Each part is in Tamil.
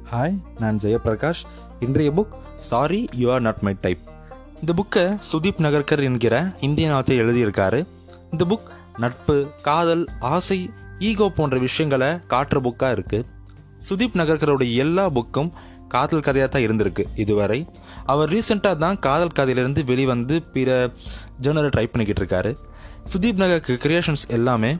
ஹாய் நான் ஜெயபிரகாஷ் இன்றைய book sorry you are not my type இந்த புக்கை சுதீப் நகர்கர் என்கிற இந்தியன் ஆத்தர் எழுதியிருக்காரு இந்த புக் நட்பு காதல் ஆசை ஈகோ போன்ற விஷயங்களை காட்டுற புக்காக இருக்குது சுதீப் நகர்கரோட எல்லா புக்கும் காதல் கதையாக தான் இருந்திருக்கு இதுவரை அவர் ரீசெண்டாக தான் காதல் கதையிலேருந்து வெளிவந்து பிற ஜேர்னலை ட்ரை பண்ணிக்கிட்டு இருக்காரு சுதீப் நகருக்கு கிரியேஷன்ஸ் எல்லாமே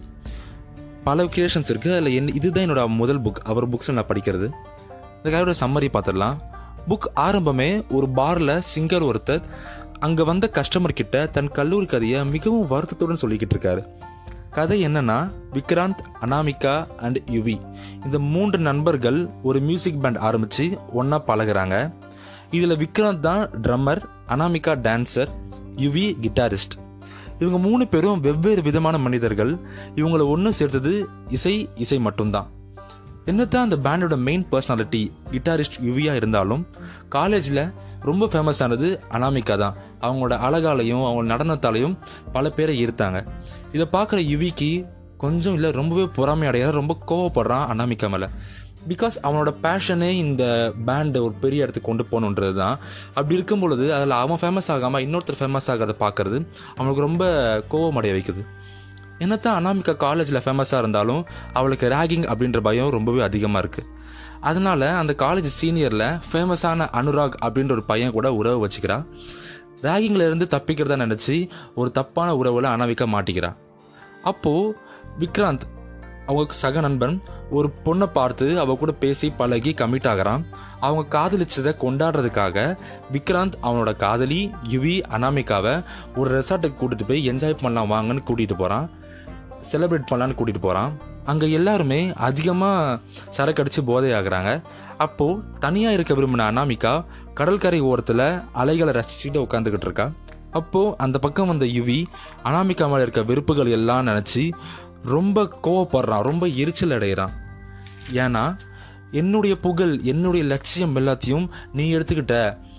பல கிரியேஷன்ஸ் இருக்குது அதில் என் இதுதான் என்னோட முதல் புக் அவர் புக்ஸை நான் படிக்கிறது இதுக்காக ஒரு சம்மரி பார்த்துடலாம் புக் ஆரம்பமே ஒரு பாரில் சிங்கர் ஒருத்தர் அங்கே வந்த கஸ்டமர் கிட்ட தன் கல்லூரி கதையை மிகவும் வருத்தத்துடன் சொல்லிக்கிட்டு இருக்காரு கதை என்னன்னா விக்ராந்த் அனாமிகா அண்ட் யுவி இந்த மூன்று நண்பர்கள் ஒரு மியூசிக் பேண்ட் ஆரம்பித்து ஒன்றா பழகுறாங்க இதில் விக்ராந்த் தான் drummer Anamika dancer Yuvi guitarist இவங்க மூணு பேரும் வெவ்வேறு விதமான மனிதர்கள் இவங்கள ஒன்று சேர்த்தது இசை இசை மட்டும்தான் என்னதான் அந்த பேண்டோட மெயின் பர்சனாலிட்டி கிட்டாரிஸ்ட் யுவியா இருந்தாலும் காலேஜில் ரொம்ப ஃபேமஸ் ஆனது அனாமிகா தான் அவங்களோட அழகாலையும் அவங்க நடனத்தாலையும் பல பேரை ஈர்த்தாங்க இதை பார்க்குற யுவிக்கு கொஞ்சம் இல்லை ரொம்பவே பொறாமை அடையிறான் ரொம்ப கோவப்படுறான் அனாமிகா மேலே பிகாஸ் அவனோட பேஷனே இந்த பேண்டை ஒரு பெரிய இடத்துக்கு கொண்டு போகணுன்றது தான் அப்படி இருக்கும் பொழுது அதில் அவன் ஃபேமஸ் ஆகாமல் இன்னொருத்தர் ஃபேமஸ் ஆகாத பார்க்கறது அவனுக்கு ரொம்ப கோவம் அடைய வைக்குது என்னத்தான் அனாமிகா காலேஜில் ஃபேமஸாக இருந்தாலும் அவளுக்கு ரேகிங் அப்படின்ற பயம் ரொம்பவே அதிகமாக இருக்குது அதனால அந்த காலேஜ் சீனியரில் ஃபேமஸான அனுராக் அப்படின்ற ஒரு பையன் கூட உறவு வச்சுக்கிறா ரேகிங்கில் இருந்து தப்பிக்கிறதா நினச்சி ஒரு தப்பான உறவில் அனாமிகா மாட்டிக்கிறா அப்போது விக்ராந்த் அவங்க சக நண்பன் ஒரு பொண்ணை பார்த்து அவ கூட பேசி பழகி கமிட் ஆகிறான் அவங்க காதலிச்சதை கொண்டாடுறதுக்காக விக்ராந்த் அவனோட காதலி யுவி அனாமிகாவை ஒரு ரெசார்ட்டுக்கு கூட்டிட்டு போய் என்ஜாய் பண்ணலாம் வாங்கன்னு கூட்டிகிட்டு போகிறான் செலிப்ரேட் பண்ணலான்னு கூட்டிகிட்டு போகிறான் அங்கே எல்லாருமே அதிகமாக சரக்கு அடித்து போதை ஆகுறாங்க அப்போது தனியாக இருக்க விரும்பின அனாமிகா கடற்கரை ஓரத்தில் அலைகளை ரசிச்சுட்டு உட்காந்துக்கிட்டு இருக்கா அப்போது அந்த பக்கம் வந்த யுவி அனாமிகா மேலே இருக்க வெறுப்புகள் எல்லாம் நினச்சி ரொம்ப கோவப்படுறான் ரொம்ப எரிச்சல் அடைகிறான் ஏன்னா என்னுடைய புகழ் என்னுடைய லட்சியம் எல்லாத்தையும் நீ எடுத்துக்கிட்ட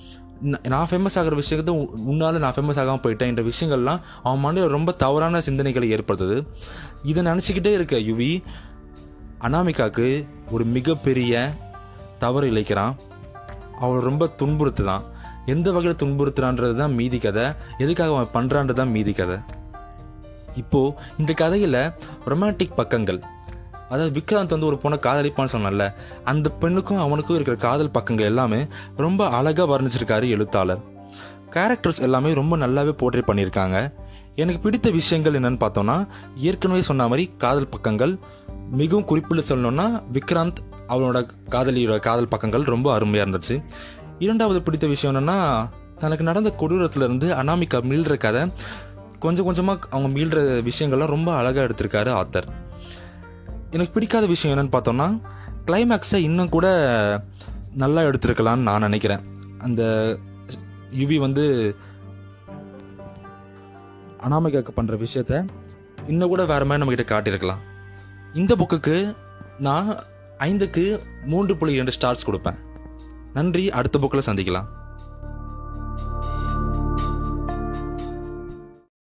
ந- நான் ஃபேமஸ் ஆகிற விஷயத்தை உ- உன்னால நான் ஃபேமஸ் ஆகாமல் போயிட்டேன் என்ற விஷயங்கள்லாம் அவன் மனதில் ரொம்ப தவறான சிந்தனைகளை ஏற்படுத்துது இதை நினச்சிக்கிட்டே இருக்க யுவி அனாமிகாக்கு ஒரு மிகப்பெரிய தவறு இழைக்கிறான் அவள் ரொம்ப துன்புறுத்துதான் எந்த வகையில் துன்புறுத்துறான்றது தான் மீதி கதை எதுக்காக அவன் பண்ணுறான்றது தான் மீதி கதை இப்போ இந்த கதையில ரொமான்டிக் பக்கங்கள் அதாவது விக்ராந்த் வந்து ஒரு பொண்ணை காதலிப்பான்னு சொன்னல அந்த பெண்ணுக்கும் அவனுக்கும் இருக்கிற காதல் பக்கங்கள் எல்லாமே ரொம்ப அழகா வர்ணிச்சிருக்காரு எழுத்தாளர் கேரக்டர்ஸ் எல்லாமே ரொம்ப நல்லாவே போர்ட்ரே பண்ணியிருக்காங்க எனக்கு பிடித்த விஷயங்கள் என்னன்னு பார்த்தோம்னா ஏற்கனவே சொன்ன மாதிரி காதல் பக்கங்கள் மிகவும் குறிப்பிட்டு சொல்லணும்னா விக்ராந்த் அவனோட காதலியோட காதல் பக்கங்கள் ரொம்ப அருமையாக இருந்துச்சு இரண்டாவது பிடித்த விஷயம் என்னன்னா தனக்கு நடந்த கொடூரத்துல இருந்து அனாமிகா மீள்ற கதை கொஞ்சம் கொஞ்சமாக அவங்க மீள்ற விஷயங்கள்லாம் ரொம்ப அழகாக எடுத்திருக்காரு ஆத்தர் எனக்கு பிடிக்காத விஷயம் என்னன்னு பார்த்தோம்னா கிளைமேக்ஸை இன்னும் கூட நல்லா எடுத்திருக்கலாம்னு நான் நினைக்கிறேன் அந்த யுவி வந்து அனாமிகாக்கு பண்ணுற விஷயத்த இன்னும் கூட வேறு மாதிரி நம்மக்கிட்ட காட்டியிருக்கலாம் இந்த புக்குக்கு நான் ஐந்துக்கு மூன்று புள்ளி இரண்டு ஸ்டார்ஸ் கொடுப்பேன் நன்றி அடுத்த புக்கில் சந்திக்கலாம்